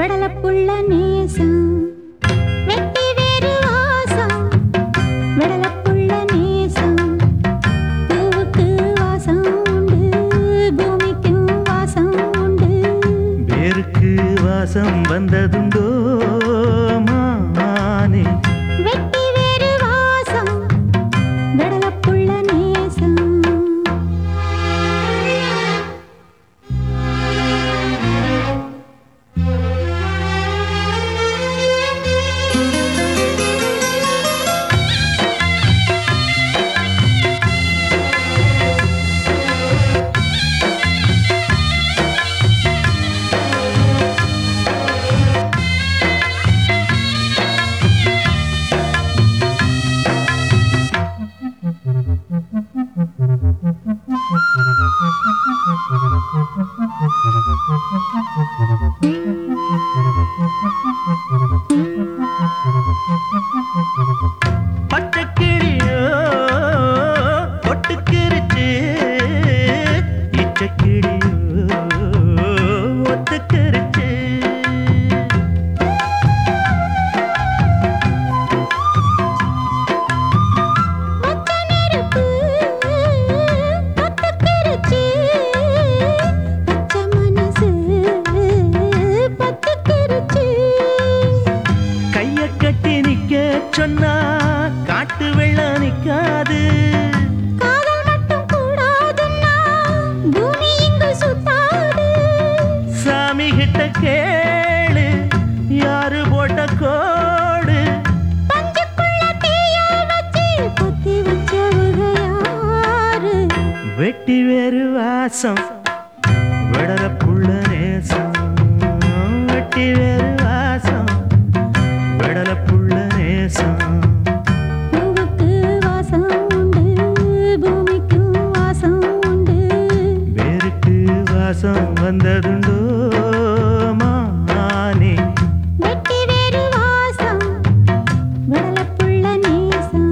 வெடலப்புள்ள நேசம் வெட்டி வேறு வாசம் வெடலப்புள்ள நேசம் பூவுக்கு வாசம் உண்டு பூமிக்கும் வாசம் உண்டு வேருக்கு வாசம் வந்ததுண்டோ மானே வெட்டி வேறு வாசம் வெடலப்புள்ள நேசம் பச்சைக்கிளியோ ஒட்டுக்கிருச்சு இச்சக்கிளியோ ஒத்துக்கிருச்சு மொச்ச நெருப்பு பத்துக்கிருச்சு பச்சை மனசு பத்துக்கிருச்சு கைய கட்டி நிக்க சொன்னா காட்டு வெள்ளம் நிக்காது காதல் மட்டும் கூடாதுன்னா பூமி இங்கு சுத்தாது சாமி கிட்ட கேளு யாரு போட்ட கோடு பஞ்சுக்குள்ள தீய வச்சு பொத்தி வச்சவங்க யாரு வெட்டி வேறு வாசம் விடற புள்ள நேசம் வெட்டி வேறு வாசம் விடல புள்ள நேசம் பூவுக்கு வாசம் உண்டு பூமிக்கும் வாசம் உண்டு வேருக்கு வாசம் வந்ததுண்டோ மானே வெட்டி வேறு வாசம் விடலப்புள்ள நேசம்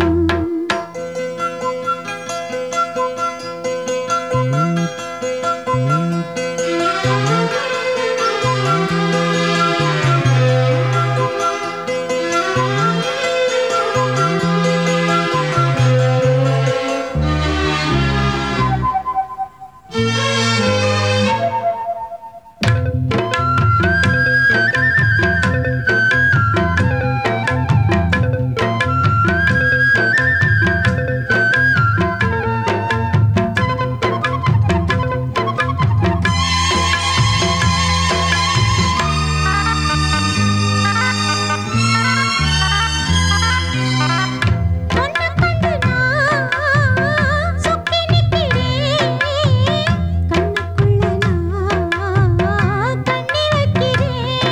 ஒன்னு கண்டு நான் சொக்கி நிக்கிறேன் கண்ணுக்குள்ள நான் கண்ணி வைக்கிறேன்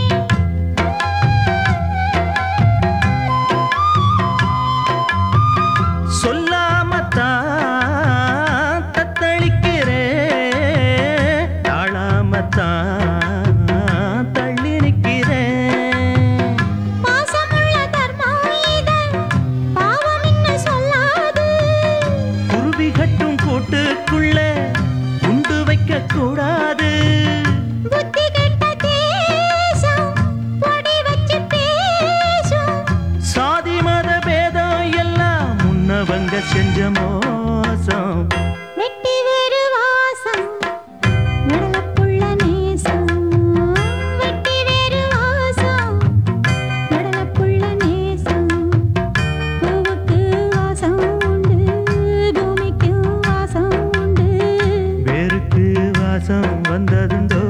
சொல்லாமத்தான் தத்தளிக்கிறேன் தாழாமத்தான் தள்ளி நிற்கிறேன் பாசமுள்ள தர்மம் இது பாவம் இன்னும் சொல்லாது குருவி கட்டும் கூட்டுக்குள்ள குண்டு வைக்க கூடாது புத்தி கெட்ட தேசம் பொடி வச்சு பேசும் சாதி மத பேதம் எல்லாம் முன்னவங்க செஞ்ச மோசம் வெட்டி வேறு வாசம் விடலப்புள்ள நேசம் வெட்டி வேறு வாசம் விடலப்புள்ள நேசம் பூவுக்கு வாசம் உண்டு பூமிக்கு வாசம் உண்டு வேருக்கு வாசம் வந்ததுண்டோ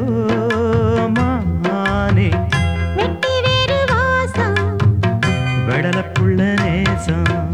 மானே வெட்டி வேறு வாசம் விடல புள்ள நேசம்